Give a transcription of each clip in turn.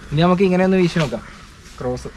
ഇനി നമുക്ക് ഇങ്ങനെ ഒന്ന് വീശി നോക്കാം ക്രോസ്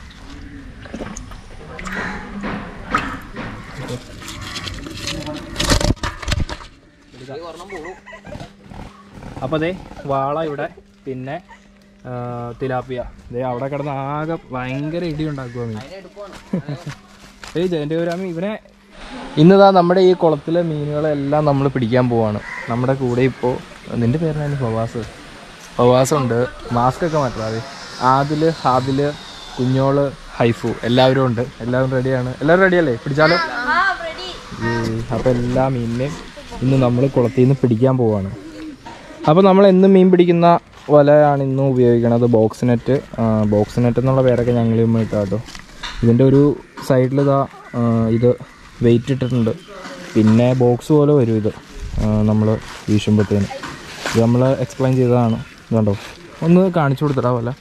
അപ്പോൾ അതെ വാള ഇവിടെ പിന്നെ ആ, തിലാപ്പിയ ദേ അവിടെ കിടന്ന് ആകെ ഭയങ്കര ഇടി ഉണ്ടാക്കുക മീൻ ഏയ് ജയന്റപുരാമി ഇവനെ ഇന്നതാ നമ്മുടെ ഈ കുളത്തിലെ മീനുകളെല്ലാം നമ്മൾ പിടിക്കാൻ പോവാണ് നമ്മുടെ കൂടെ ഇപ്പോൾ നിന്റെ പേരാണ് ഫവാസ് ഫവാസ് ഉണ്ട് മാസ്ക് ഒക്കെ മാറ്റാതെ ആദില് ഹാദില് കുഞ്ഞോള് ഹൈഫു എല്ലാവരും ഉണ്ട് എല്ലാവരും റെഡിയാണ് എല്ലാവരും റെഡിയല്ലേ പിടിച്ചാലോ അപ്പോൾ എല്ലാ മീനിനെയും ഇന്ന് നമ്മൾ കുളത്തിൽ നിന്ന് പിടിക്കാൻ പോവാണ് അപ്പോൾ നമ്മൾ എന്നും മീൻ പിടിക്കുന്ന വലയാണ് ഇന്നും ഉപയോഗിക്കണത് ബോക്സ് നെറ്റ് ബോക്സ് നെറ്റ് എന്നുള്ള പേരൊക്കെ ഞങ്ങൾ ഇമ്മ ഇട്ടാ കേട്ടോ ഇതിൻ്റെ ഒരു സൈഡിൽ ഇതാ ആ, ഇത് വെയിറ്റ് ഇട്ടിട്ടുണ്ട് പിന്നെ ബോക്സ് പോലെ വരും ഇത് നമ്മൾ വീശുമ്പോഴത്തേന് ഇത് നമ്മൾ എക്സ്പ്ലെയിൻ ചെയ്തതാണ് ഇതുണ്ടോ ഒന്ന് കാണിച്ചു കൊടുത്തിടാ പോലെ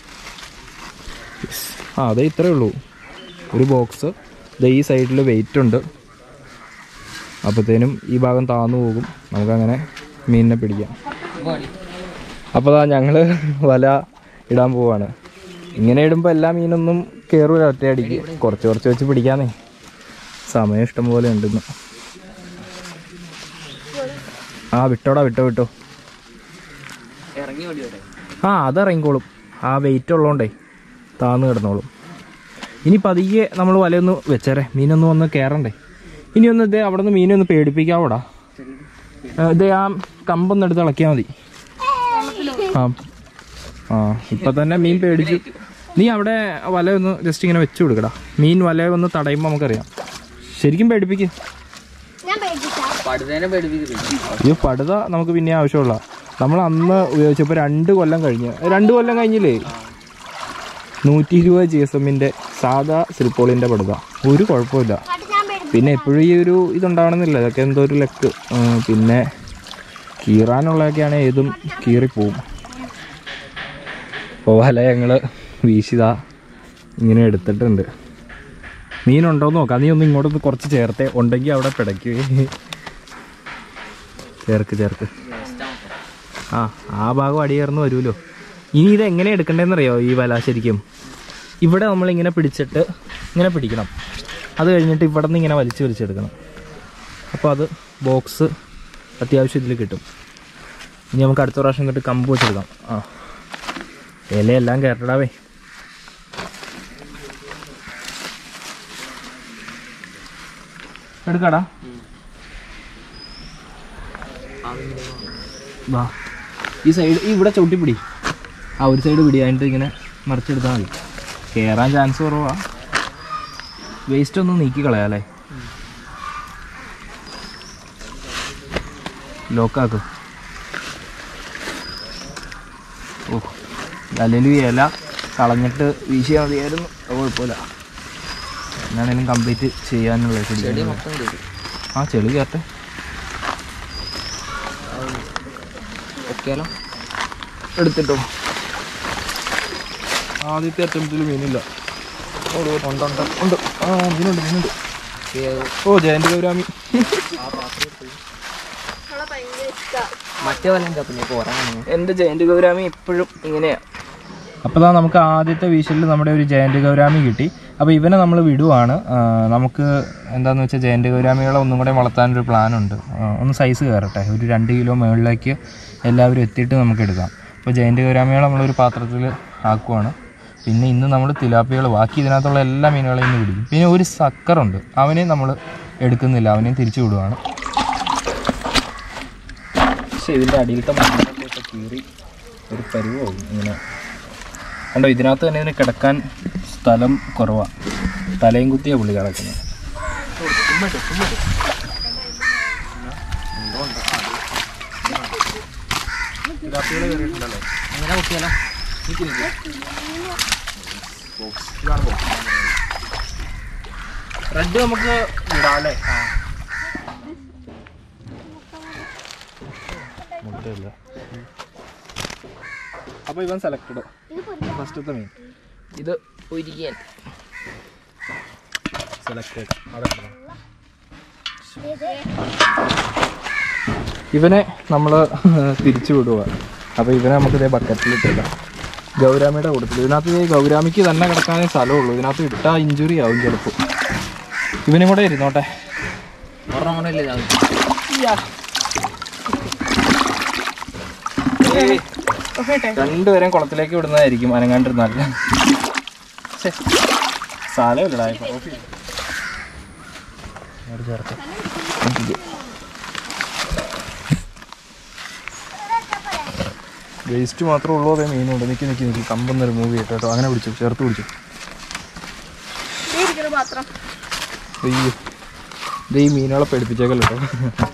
ആ അതേ ഇത്രയേ ഉള്ളൂ ഒരു ബോക്സ് ഇത് ഈ സൈഡിൽ വെയിറ്റ് ഉണ്ട് അപ്പോഴത്തേനും ഈ ഭാഗം താന്നു പോകും നമുക്കങ്ങനെ മീനിനെ പിടിക്കാം അപ്പോൾ ഞങ്ങൾ വല ഇടാൻ പോവാണ് ഇങ്ങനെ ഇടുമ്പോൾ എല്ലാ മീനൊന്നും കയറൂല ഒറ്റയടിക്ക് കുറച്ച് കുറച്ച് വെച്ച് പിടിക്കാന്നേ സമയം ഇഷ്ടം പോലെ ഉണ്ടെന്ന് ആ വിട്ടോടാ വിട്ടോ വിട്ടോ ഇറങ്ങി ഓടി വരെ ആ അത് ഇറങ്ങിക്കോളും ആ വെയിറ്റ് ഉള്ളതുകൊണ്ടേ താന്ന് കിടന്നോളും ഇനി പതിയെ നമ്മൾ വലയൊന്ന് വെച്ചേരെ മീനൊന്ന് വന്ന് കയറണ്ടേ ഇനി ഒന്ന് ഇതേ അവിടെ നിന്ന് മീനൊന്ന് പേടിപ്പിക്കാവോടാ ആ, ഇതേ ആ കമ്പൊന്ന് എടുത്ത് ഇളക്കിയാൽ മതി ആ ആ ഇപ്പൊ തന്നെ മീൻ പേടിച്ചു നീ അവിടെ വല ഒന്ന് ജസ്റ്റ് ഇങ്ങനെ വെച്ചു കൊടുക്കടാ മീൻ വല ഒന്ന് തടയുമ്പോൾ നമുക്കറിയാം ശരിക്കും പേടിപ്പിക്ക് ഞാൻ പേടിച്ചാ പടുതേനെ പേടിപ്പിക്കുന്നു ഈ പടുത നമുക്ക് പിന്നെ ആവശ്യമുള്ള നമ്മൾ അന്ന് ഉപയോഗിച്ചപ്പോൾ രണ്ട് കൊല്ലം കഴിഞ്ഞ് രണ്ട് കൊല്ലം കഴിഞ്ഞില്ലേ നൂറ്റി ഇരുപത് ജി എസ് എമ്മിൻ്റെ സാധാ സിൽപ്പോളിൻ്റെ പടുത ഒരു കുഴപ്പമില്ല കാട്ട് ഞാൻ പേടി പിന്നെ എപ്പോഴും ഈ ഒരു ഇതുണ്ടാവണമെന്നില്ല ഇതൊക്കെ എന്തോ ഒരു ലക്ക് ഉം, പിന്നെ കീറാനുള്ളതൊക്കെയാണ് ഏതും കീറിപ്പോവും അപ്പോൾ വല ഞങ്ങൾ വീശിതാ ഇങ്ങനെ എടുത്തിട്ടുണ്ട് മീനുണ്ടോന്ന് നോക്കാം നീ ഒന്ന് ഇങ്ങോട്ടൊന്ന് കുറച്ച് ചേർത്തേ ഉണ്ടെങ്കിൽ അവിടെ പിടയ്ക്ക് ചേർക്ക് ചേർക്ക് ആ ആ ഭാഗം അടിയേർന്ന് വരുമല്ലോ ഇനി ഇത് എങ്ങനെ എടുക്കണ്ടേന്നറിയോ ഈ വല ശരിക്കും ഇവിടെ നമ്മളിങ്ങനെ പിടിച്ചിട്ട് ഇങ്ങനെ പിടിക്കണം അത് കഴിഞ്ഞിട്ട് ഇവിടെ നിന്ന് ഇങ്ങനെ വലിച്ച് വലിച്ചെടുക്കണം അപ്പോൾ അത് ബോക്സ് അത്യാവശ്യം ഇതിൽ കിട്ടും ഇനി നമുക്ക് അടുത്ത പ്രാവശ്യം തൊട്ട് കമ്പ് വെച്ചെടുക്കാം ആ ഇലയെല്ലാം കയറടാവേ എടുക്കാടാ വാ ഈ സൈഡ് ഈ ഇവിടെ ചവിട്ടി പിടി ആ ഒരു സൈഡ് പിടി അതിൻ്റെ ഇങ്ങനെ മറിച്ചെടുത്താൽ മതി കയറാൻ ചാൻസ് കുറവാ വേസ്റ്റ് ഒന്ന് നീക്കി കളയാല്ലേ ലോക്കാക്ക് ഓ അല്ലെങ്കിൽ ഈ ഇല കളഞ്ഞിട്ട് വീശിയാൽ മതിയായിരുന്നു അത് കുഴപ്പമില്ല എന്നാണേലും കംപ്ലീറ്റ് ചെയ്യാനുള്ള ചെടി മൊത്തം കയറി ആ ചെളി കയറട്ടെ ഒക്കെയാലോ എടുത്തിട്ടോ ആദ്യത്തെ അറ്റംപ്റ്റിൽ മീനില്ല ഉണ്ട് ഉണ്ട് ഉണ്ട് ഉണ്ട് ആ മീനുണ്ട് മീനുണ്ട് ഓ ജയന്റ് ഗൗരാമി അവളെ ഭയങ്കര ഇഷ്ടാ മറ്റേ വല്ല എന്താ പിന്നെ പോരാണ് എൻ്റെ ജയന്റ് ഗൗരാമി എപ്പോഴും ഇങ്ങനെയാണ് അപ്പോൾ ദാ നമുക്ക് ആദ്യത്തെ വീശലിൽ നമ്മുടെ ഒരു ജയന്റ് ഗൗരാമി കിട്ടി അപ്പോൾ ഇവനെ നമ്മൾ വിടുവാണ് ആ, നമുക്ക് എന്താണെന്ന് വെച്ചാൽ ജയന്റ് ഗൗരാമികളെ ഒന്നും കൂടെ വളർത്താനൊരു പ്ലാനുണ്ട് ഒന്ന് സൈസ് കയറട്ടെ ഒരു രണ്ട് കിലോ മുകളിലേക്ക് എല്ലാവരും എത്തിയിട്ട് നമുക്ക് എടുക്കാം അപ്പോൾ ജയന്റ് ഗൗരാമികളെ നമ്മളൊരു പാത്രത്തിൽ ആക്കുവാണ് പിന്നെ ഇന്ന് നമ്മൾ തിലാപ്പികൾ ബാക്കി ഇതിനകത്തുള്ള എല്ലാ മീനുകളെയും ഇന്ന് പിടിക്കും പിന്നെ ഒരു സക്കറുണ്ട് അവനെ നമ്മൾ എടുക്കുന്നില്ല അവനെയും തിരിച്ചു വിടുവാണ് പക്ഷേ ഇതിൻ്റെ അടിയിലത്തെ മണ്ണൊക്കെ ഇട്ട് കീറി ഒരു പരുവാകും ഇങ്ങനെ കണ്ടോ ഇതിനകത്ത് തന്നെ ഇതിന് കിടക്കാൻ സ്ഥലം കുറവാണ് തലയും കുത്തിയ പുള്ളി കിടക്കുന്നത് അങ്ങനെ കുട്ടിയാലോ റെഡ് നമുക്ക് വിടാം അല്ലേ മുട്ടയില്ല അപ്പോൾ ഇവൻ സെലക്റ്റഡ് ഫസ്റ്റത്തെ മീൻ ഇത് ഒരിക്കൻ സെലക്റ്റഡ് അവിടെ കിടന്നു. ഇവനെ നമ്മൾ തിരിച്ചു വിടുക അപ്പോൾ ഇവനെ നമുക്ക് ഇതേ ബക്കറ്റിൽ ഇട്ടിടാം ഗൗരാമിയുടെ കൂട്ടത്തിൽ ഇതിനകത്ത് ഈ ഗൗരാമിക്ക് തന്നെ കിടക്കാനേ സ്ഥലമുള്ളൂ ഇതിനകത്ത് ഇട്ടാ ഇഞ്ചുറി ആവും ചിലപ്പോൾ ഇവനും കൂടെ ഇരുന്നോട്ടെ ഒരെണ്ണം കൂടെ ഇല്ലേ ഇതാവും. ഏയ്. രണ്ടുപേരെയും കുളത്തിലേക്ക് വിടുന്നതായിരിക്കും അനങ്ങാണ്ടിരുന്നാൽ ശ്ശെ. സ്ഥലമില്ലടാ ഇപ്പൊ. ഓഫ് ചെയ്യ്. അങ്ങോട്ട് ചേർക്കാം. വേസ്റ്റ് മാത്രമേ ഉള്ളൂ അതേ മീനുണ്ട് നിൽക്കി നിൽക്കി നിൽക്കി കമ്പൊന്ന് റിമൂവ് ചെയ്തിട്ട് കേട്ടോ അങ്ങനെ പിടിച്ചു ചേർത്ത് പിടിച്ചു ഇരിക്കുന്ന പാത്രം അയ്യോ ഇത് ഈ മീനുകളെ പഠിപ്പിച്ചേക്കല്ലോ കേട്ടോ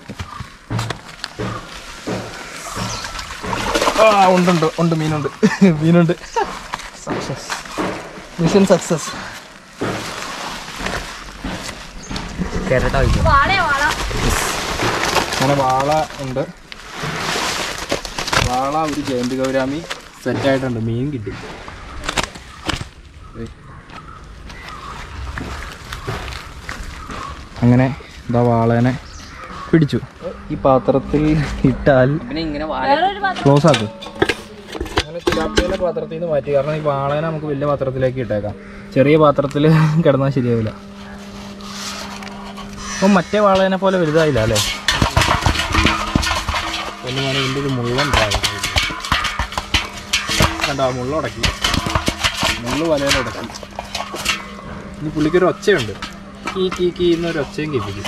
ആ ഉണ്ട് ഉണ്ട് ഉണ്ട് മീനുണ്ട് മീനുണ്ട് സക്സസ് മിഷൻ സക്സസ് കേരട്ട ഒഴിക്കും വാളയാ വാള അങ്ങനെ വാള ഉണ്ട് വാള ഒരു ജയന്തി ഗൗരാമി സെറ്റായിട്ടുണ്ട് മീൻ കിട്ടി ദേ. അങ്ങനെ ഇതാ വാളേനെ പിടിച്ചു ഈ പാത്രത്തിൽ ഇട്ടാൽ പിന്നെ ഇങ്ങനെ വാല വേറൊരു പാത്രം ക്ലോസ് ആക്കും അങ്ങനെ തിലാപ്പിയിലെ പാത്രത്തിൽ നിന്ന് മാറ്റി കാരണം ഈ വാളേനെ നമുക്ക് വലിയ പാത്രത്തിലേക്ക് ഇട്ടേക്കാം ചെറിയ പാത്രത്തിൽ കിടന്നാൽ ശരിയാവില്ല അപ്പം മറ്റേ വാളേനെ പോലെ വലുതായില്ല അല്ലേ ഒന്ന് ഞാൻ ഇതിൻ്റെ ഒരു മുള്ളുണ്ടാകും കണ്ടോ ആ മുള്ളുടക്കി മുള്ളു വലയിലുടക്കി ഇനി പുള്ളിക്കൊരു ഒച്ചയുണ്ട് കീ കീ കീ എന്നൊരു ഒച്ചയും കേൾപ്പിക്കും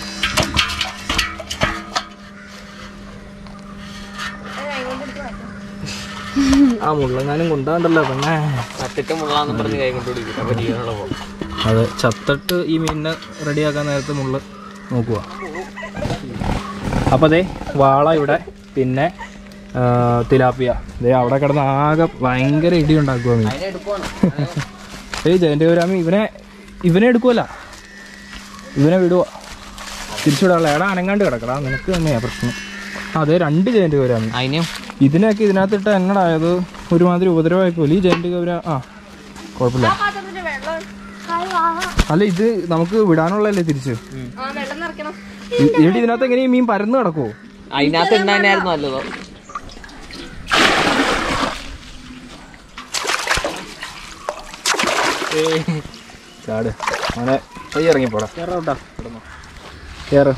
ആ മുള്ളങ്ങാനും കൊണ്ടാണ്ടല്ലോ പെണ്ണേ ചത്തിട്ട് മുള്ളാന്ന് പറഞ്ഞ് കൈ കൊണ്ട് പിടിക്കും അപ്പൊ ജീവനുള്ള പോകും അതെ ചത്തിട്ട് ഈ മീനിനെ റെഡിയാക്കാൻ നേരത്തെ മുള്ള് നോക്കുക അപ്പോൾ അതെ വാള ഇവിടെ പിന്നെ ആ, തിലാപ്പിയ ദേ അവിടെ കിടന്ന് ആകെ ഭയങ്കര ഇടി ഉണ്ടാക്കുക മീൻ അതിനെ എടുക്കുവാണ് ഏയ് ജയൻ്റെ ഗൗരാമി ഇവനെ ഇവനെ എടുക്കുമല്ല ഇവനെ വിടുക തിരിച്ചുവിടാനുള്ള എടാ അനങ്ങാണ്ട് കിടക്കടാ നിനക്ക് തന്നെയാ പ്രശ്നം അതെ രണ്ട് ജയൻ്റെ ഗൗരാമി അതിനും ഇതിനൊക്കെ ഇതിനകത്തിട്ട് എന്നടായത് ഒരുമാതിരി ഉപദ്രവമായി പോലും ഈ ജയന്റ് ഗൗര ആ കുഴപ്പമില്ല ആ പാത്രത്തിന്റെ വെള്ളം ഹായ് വാള അല്ല ഇത് നമുക്ക് വിടാനുള്ളതല്ലേ തിരിച്ച് ആ വെള്ളം നിറയ്ക്കണം ഇ- ഇവിടെ ഇതിനകത്ത് എങ്ങനെ ഈ മീൻ പരന്ന് കിടക്കുവോ അതിനകത്ത് ഉണ്ടായിരുന്നു നല്ലതോ ചാട് അങ്ങനെ പയ്യ ഇറങ്ങിപ്പോടാ കേറാ കേറ്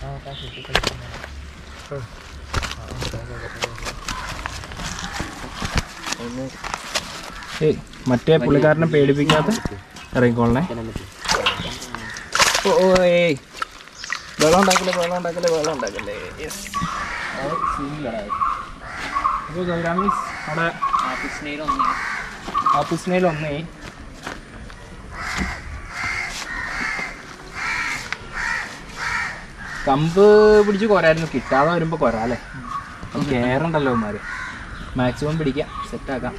ഏയ് മറ്റേ പുള്ളിക്കാരനെ പേടിപ്പിക്കാത്ത ഇറങ്ങിക്കോളണേ ഓ ഓ, ഏയ് വെള്ളം ഉണ്ടാക്കല്ലേ വെള്ളം ഉണ്ടാക്കല്ലേ വെള്ളം ഉണ്ടാക്കല്ലേ യെസ് അപ്പോൾ ഗൗരാമീസ് അവിടെ ഓഫീസിനേൽ ഒന്നേ കമ്പ് പിടിച്ച് കൊരായിരുന്നു കിട്ടാതെ വരുമ്പോൾ കൊരാ അല്ലേ കയറണ്ടല്ലോ അവന്മാര് മാക്സിമം പിടിക്കാം സെറ്റാക്കാം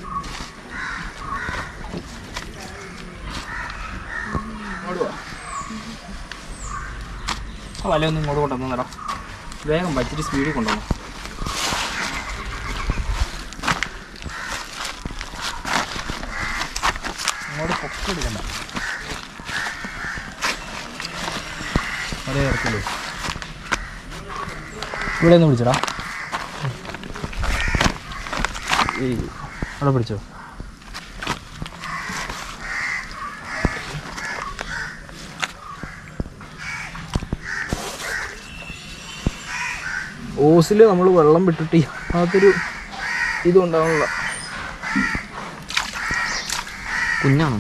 ഇങ്ങോട്ട് വാ. ആ വലയൊന്നും ഇങ്ങോട്ട് കൊണ്ടുവന്നേടാ വേഗം വച്ചിട്ട് സ്പീഡിൽ കൊണ്ടുവന്നു അങ്ങോട്ട് പൊക്കെടുക്കണ്ട അതേ ഇറക്കില്ലേ ഇവിടെ ഒന്ന് പിടിച്ചടാ ഏയ് അവിടെ പിടിച്ചോ ഓസിൽ നമ്മൾ വെള്ളം വിട്ടിട്ട് അതൊരു ഇതും ഉണ്ടാവുന്നില്ല കുഞ്ഞാണോ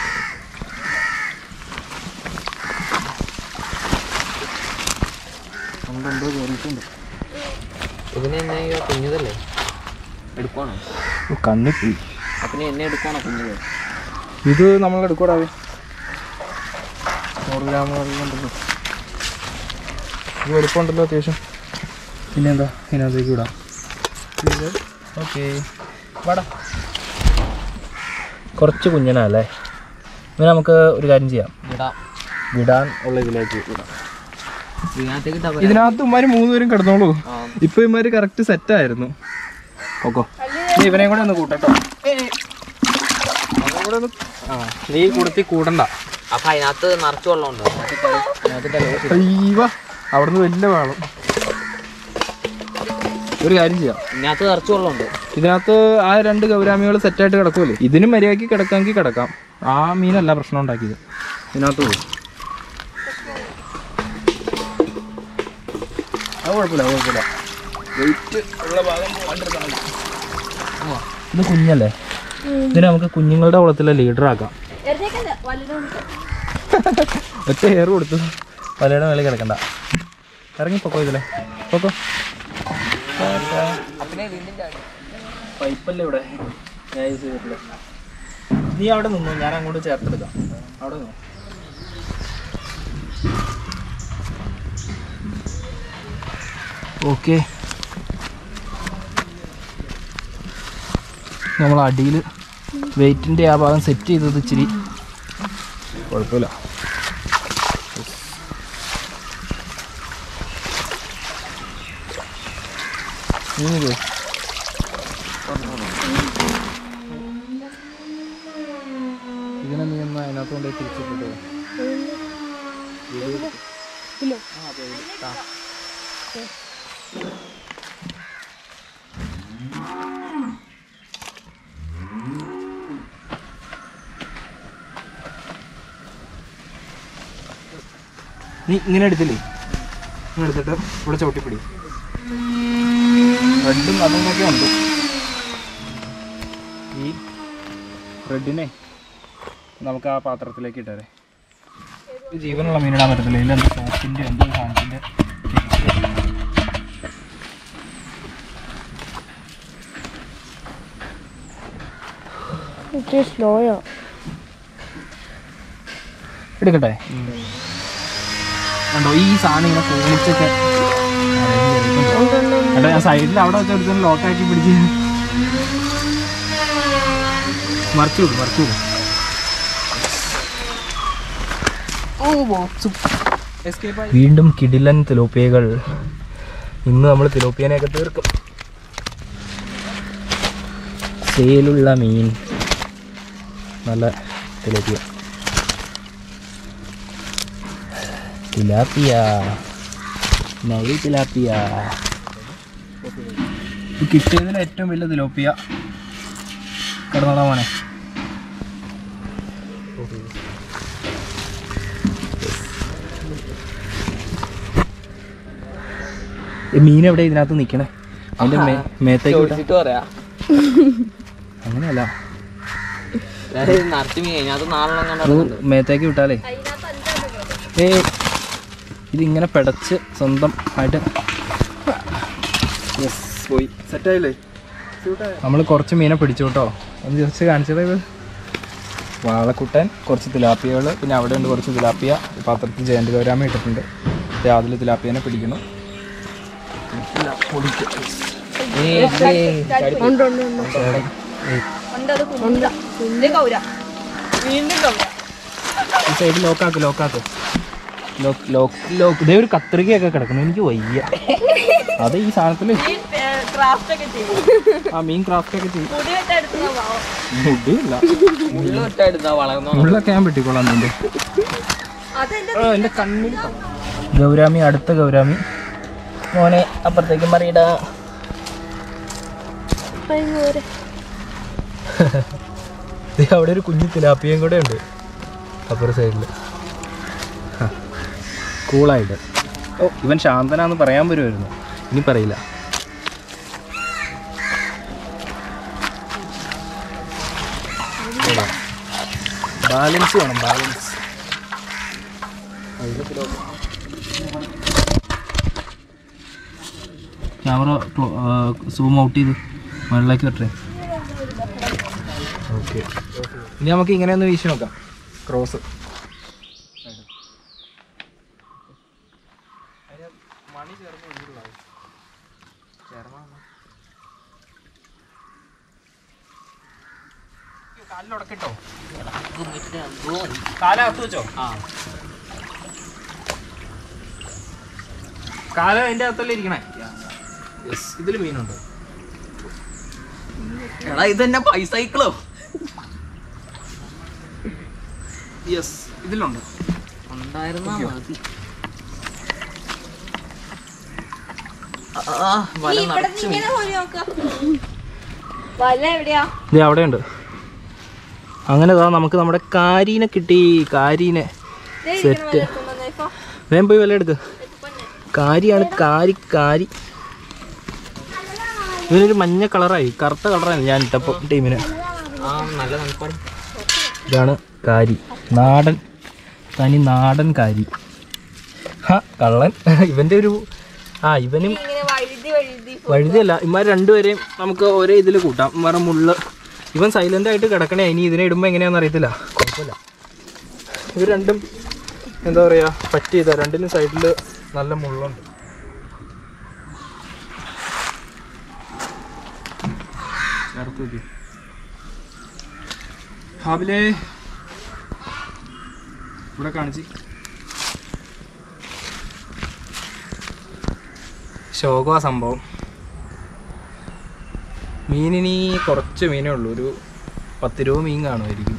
എന്തോ കയറിയിട്ടുണ്ട് ഇതിനെ എന്നെ ഈ കുഞ്ഞതല്ലേ എടുക്കുവാണോ കണ്ണിപ്പോയി അപ്പൊ നീ എന്നെ എടുക്കുവാണോ കുഞ്ഞത് ഇത് നമ്മൾ എടുക്കൂടാവേ നൂറ് ഗ്രാമുകളിലുണ്ടല്ലോ ഇത് വലുപ്പമുണ്ടല്ലോ അത്യാവശ്യം പിന്നെ എന്താ ഇതിനകത്തേക്ക് വിടാം ഓക്കെ വാടാ കുറച്ച് കുഞ്ഞനല്ലേ ഇനി നമുക്ക് ഒരു കാര്യം ചെയ്യാം ഇടാം വിടാൻ ഉള്ള ഇതിലേക്ക് വിടാം ഇതിനകത്തേക്ക് ഇട്ടാ പോരെ? ഇതിനകത്ത് ഉമ്മാര് മൂന്നുപേരും കിടന്നോളൂ ആ. ഇപ്പൊ ഇമാര് കറക്റ്റ് സെറ്റ് ആയിരുന്നു ഓക്കോ നീ ഇവനെയും കൂടെ ഒന്ന് കൂട്ടട്ടോ അവനും കൂടെ ഒന്ന് ആ നീ കൂടത്തി കൂടണ്ട അപ്പൊ അതിനകത്ത് നിറച്ച് വെള്ളം ഉണ്ടോ അയ്യവ അവിടുന്ന് വലിയ വേളം ഒരു കാര്യം ചെയ്യാം ഇതിനകത്ത് നിറച്ച് വെള്ളമുണ്ട് ഇതിനകത്ത് ആ രണ്ട് ഗൗരാമികൾ സെറ്റായിട്ട് കിടക്കുമല്ലേ ഇതിനും മര്യാദയ്ക്ക് കിടക്കാമെങ്കിൽ കിടക്കാം ആ മീനല്ല പ്രശ്നം ഉണ്ടാക്കിയത് ഇതിനകത്ത് പോകും അത് കുഴപ്പമില്ല അത് കുഴപ്പമില്ല വെയിറ്റ് ഉള്ള ഭാഗം പോകാണ്ടിരുന്നാൽ മതി. ആ, ഇത് കുഞ്ഞല്ലേ ഇതിനെ നമുക്ക് കുഞ്ഞുങ്ങളുടെ കുളത്തിലെ ലീഡർ ആക്കാം ഒറ്റ എയർ കൊടുത്തു പലയുടെ മേലെ കിടക്കണ്ട ഇറങ്ങി പൊക്കോ ഇതിലെ പൊക്കോ പൈപ്പല്ലേ ഇവിടെ ഞാൻ യൂസ് ചെയ്തിട്ടില്ല നീ അവിടെ നിന്നു ഞാൻ അങ്ങോട്ട് ചേർത്തെടുക്കാം അവിടെ നിന്നു ഓക്കെ നമ്മൾ അടിയിൽ വെയിറ്റിൻ്റെ ആ ഭാഗം സെറ്റ് ചെയ്തത് ഇച്ചിരി കുഴപ്പമില്ല നീ നിൽക്കൂ. ഇതിനെ നീ ഒന്ന് അതിനകത്ത് കൊണ്ടുപോയി തിരിച്ചിട്ടോ നീ ഇങ്ങനെ എടുത്തില്ലേ ഇങ്ങനെ എടുത്തിട്ട് ഇവിടെ ചവിട്ടിപ്പിടി റെഡും അതും ഒക്കെ ഉണ്ട് ഈ റെഡിനെ നമുക്ക് ആ പാത്രത്തിലേക്ക് ഇട്ടേ ഇത് ജീവനുള്ള മീനിടാൻ പറ്റത്തില്ല ഇതിൽ എന്തോ സോപ്പിൻ്റെ എന്തോ സാധനത്തിൻ്റെ സ്ലോയോ എടുക്കട്ടെ കണ്ടോ ഈ സാധനം ഇങ്ങനെ കോണിച്ചൊക്കെ എടാ ഞാൻ സൈഡിൽ അവിടെ വെച്ച് എടുത്ത് ലോക്കാക്കി പിടിച്ച് മറിച്ചു വിടും മറിച്ചു വിടും വീണ്ടും കിടിലൻ തിലോപ്പിയകൾ ഇന്ന് നമ്മൾ തിലോപ്പിയനെയൊക്കെ തീർക്കും സേലുള്ള മീൻ നല്ല തിലോപ്പിയ തിലാപ്പിയ നൈ തിലാപ്പിയ കിട്ടിയതിൽ ഏറ്റവും വലിയ തിലോപ്പിയ കിടന്നോളാ മോനെ ഈ മീൻ എവിടെ ഇതിനകത്ത് നിൽക്കണേ അതിന്റെ മേ- മേത്തേക്ക് വിട്ടാ- ചോദിച്ചിട്ട് പറയാ അങ്ങനെയല്ല നിറച്ച് മീൻ അതിനകത്ത് നാലെണ്ണം അത് കണ്ടു മേത്തേക്ക് വിട്ടാലേ ഏ ഇതിങ്ങനെ പെടച്ച് സ്വന്തം ആയിട്ട് യെസ് പോയി സെറ്റായില്ലേ നമ്മൾ കുറച്ച് മീനെ പിടിച്ചു കേട്ടോ ഒന്ന് ജസ്റ്റ് കാണിച്ചത് ഇത് വാളക്കുട്ടൻ കുറച്ച് തിലാപ്പിയകൾ പിന്നെ അവിടെ ഉണ്ട് കുറച്ച് തിലാപ്പിയ ഈ പാത്രത്തിൽ ജയന്റ് ഗൗരാമ ഇട്ടിട്ടുണ്ട് രാവിലെ തിലാപ്പിയനെ പിടിക്കുന്നു ഉണ്ട് ഉണ്ട് ഉണ്ട് ഉണ്ട് അത് കുഞ്ഞ കുഞ്ഞ് കൗര വീണ്ടും കൗര ഈ സൈഡ് ലോക്കാക്ക് ലോക്കാക്ക് ലോക്ക് ലോക്ക് ലോക്ക് ഇതേ ഒരു കത്രികയൊക്കെ കിടക്കുന്നു എനിക്ക് വയ്യ അത് ഈ സാധനത്തിൽ ഈ ക്രാഫ്റ്റ് ഒക്കെ ചെയ്യും ആ മീൻ ക്രാഫ്റ്റ് ഒക്കെ ചെയ്യും പുതിയ എടുക്കുന്ന പാവം മുടിയില്ല മുള്ളു ഇട്ടെടുത്താ വളർന്നു മുള്ളൊക്കെ ഞാൻ വെട്ടിക്കോളാം നിന്റെ അതെന്റെ എന്റെ കണ്ണിൽ ഗൗരാമി അടുത്ത ഗൗരാമി മോനെ അപ്പുറത്തേക്ക് മറിയിടാ ദേ അവിടെ ഒരു കുഞ്ഞു തിലാപ്പിയും കൂടെ ഉണ്ട് അപ്പുറ സൈഡിൽ കൂളായിട്ട് ഓ ഇവൻ ശാന്തനാന്ന് പറയാൻ വരുമായിരുന്നു ഇനി പറയില്ല ബാലൻസ് വേണം ബാലൻസ് ക്യാമറ സൂം ഔട്ട് ചെയ്ത് മുകളിലേക്ക് വെട്ടേ ഓക്കെ ഇനി നമുക്ക് ഇങ്ങനെ ഒന്ന് വീശി നോക്കാം ക്രോസ് കാലിലുടക്കിട്ടോ കാലകത്ത് വെച്ചോ ആ കാല അതിന്റെ അകത്തല്ലേ ഇരിക്കണേ യെസ് ഇതിൽ മീനുണ്ട് എടാ ഇത് തന്നെ ബൈസൈക്കിളോ യെസ് ഇതിലുണ്ട് ഉണ്ടായിരുന്നാ മതി ആ വല ഇവിടെ നിറച്ച് മീൻ ഇങ്ങനെ പോയി നോക്ക വല എവിടെയാ ഇത് അവിടെയുണ്ട് അങ്ങനെ ദാ നമുക്ക് നമ്മുടെ കാരീനെ കിട്ടി കാരീനെ ദേ ഇരിക്കണ വല എടുത്തോണ്ട് ഇപ്പൊ വേഗം പോയി വില എടുക്ക് കാരിയാണ് കാരി കാരി ഇവനൊരു മഞ്ഞ കളറായി കറുത്ത കളറായി ഞാൻ ഇട്ടപ്പോൾ ടീമിന് ആ നല്ല തണുപ്പാണ് ഇതാണ് കാരി നാടൻ തനി നാടൻ കാരി ഹാ കള്ളൻ ഇവൻ്റെ ഒരു ആ ഇവനും ഇങ്ങനെ വഴുതി വഴുതി വഴുതിയല്ല ഇമാർ രണ്ടുപേരെയും നമുക്ക് ഒരേ ഇതിൽ കൂട്ടാം ഇമാരുടെ മുള്ള് ഇവൻ സൈലന്റ് ആയിട്ട് കിടക്കണേ ഇനി ഇതിനെ ഇടുമ്പോൾ എങ്ങനെയാണെന്ന് അറിയത്തില്ല കുഴപ്പമില്ല ഇവർ രണ്ടും എന്താ പറയുക പറ്റിയതാ രണ്ടിനും സൈഡിൽ നല്ല മുള്ളുണ്ട് ചേർത്ത് വെക്ക്. ഹാബിലേ ഇവിടെ കാണിച്ച് ശോകമാ സംഭവം മീനിനി കുറച്ച് മീനേ ഉള്ളൂ ഒരു പത്ത് രൂപ മീൻ കാണുമായിരിക്കും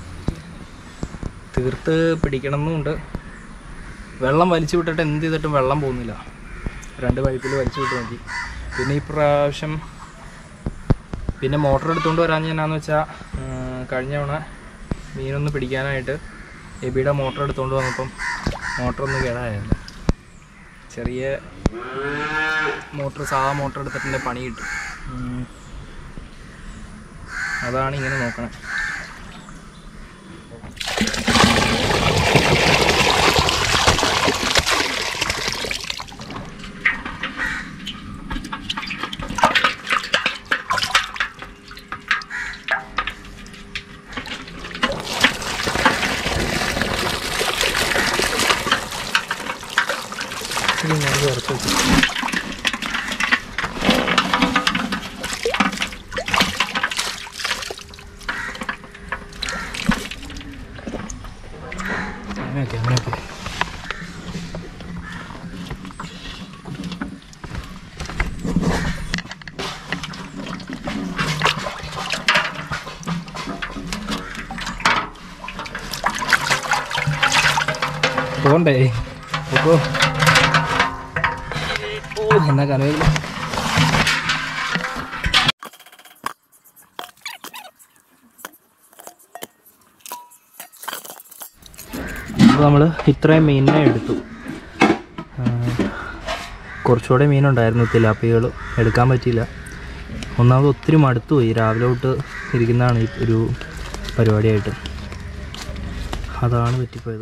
തീർത്ത് പിടിക്കണമെന്നുണ്ട് വെള്ളം വലിച്ചു വിട്ടിട്ട് എന്ത് ചെയ്തിട്ടും വെള്ളം പോകുന്നില്ല രണ്ട് പൈപ്പിൽ വലിച്ചു വിട്ട് നോക്കി പിന്നെ ഈ പ്രാവശ്യം പിന്നെ മോട്ടർ എടുത്തുകൊണ്ട് വരാൻ എന്നാന്ന് വെച്ചാൽ കഴിഞ്ഞ തവണ മീനൊന്ന് പിടിക്കാനായിട്ട് എബിയുടെ മോട്ടർ എടുത്തുകൊണ്ട് വന്നപ്പം മോട്ടർ ഒന്ന് കേടായിരുന്നു ചെറിയ മോട്ടർ സാധാ മോട്ടർ എടുത്തിട്ടുണ്ട് പണി കിട്ടും ഉം. അതാണ് ഇങ്ങനെ നോക്കണേ ഇത് ഞാൻ ചേർത്ത് വെച്ചു. അങ്ങനെയൊക്കെ അങ്ങനെയൊക്കെ പോണ്ടേ അപ്പോ ഓ എന്നാ കനവില്ല അപ്പോൾ നമ്മൾ ഇത്രയും മീനിനെ എടുത്തു ആ, കുറച്ചുകൂടെ മീനുണ്ടായിരുന്നു തിലാപ്പികൾ എടുക്കാൻ പറ്റിയില്ല ഒന്നാമത് ഒത്തിരി മടുത്തു പോയി രാവിലെ തൊട്ട് ഇരിക്കുന്നതാണ് ഈ ഒരു പരിപാടിയായിട്ട് അതാണ് പറ്റിപ്പോയത്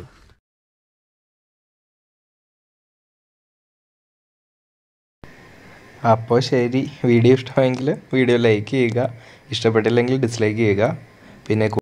അപ്പോൾ ശരി വീഡിയോ ഇഷ്ടമായെങ്കിൽ വീഡിയോ ലൈക്ക് ചെയ്യുക ഇഷ്ടപ്പെട്ടില്ലെങ്കിൽ ഡിസ്ലൈക്ക് ചെയ്യുക പിന്നെ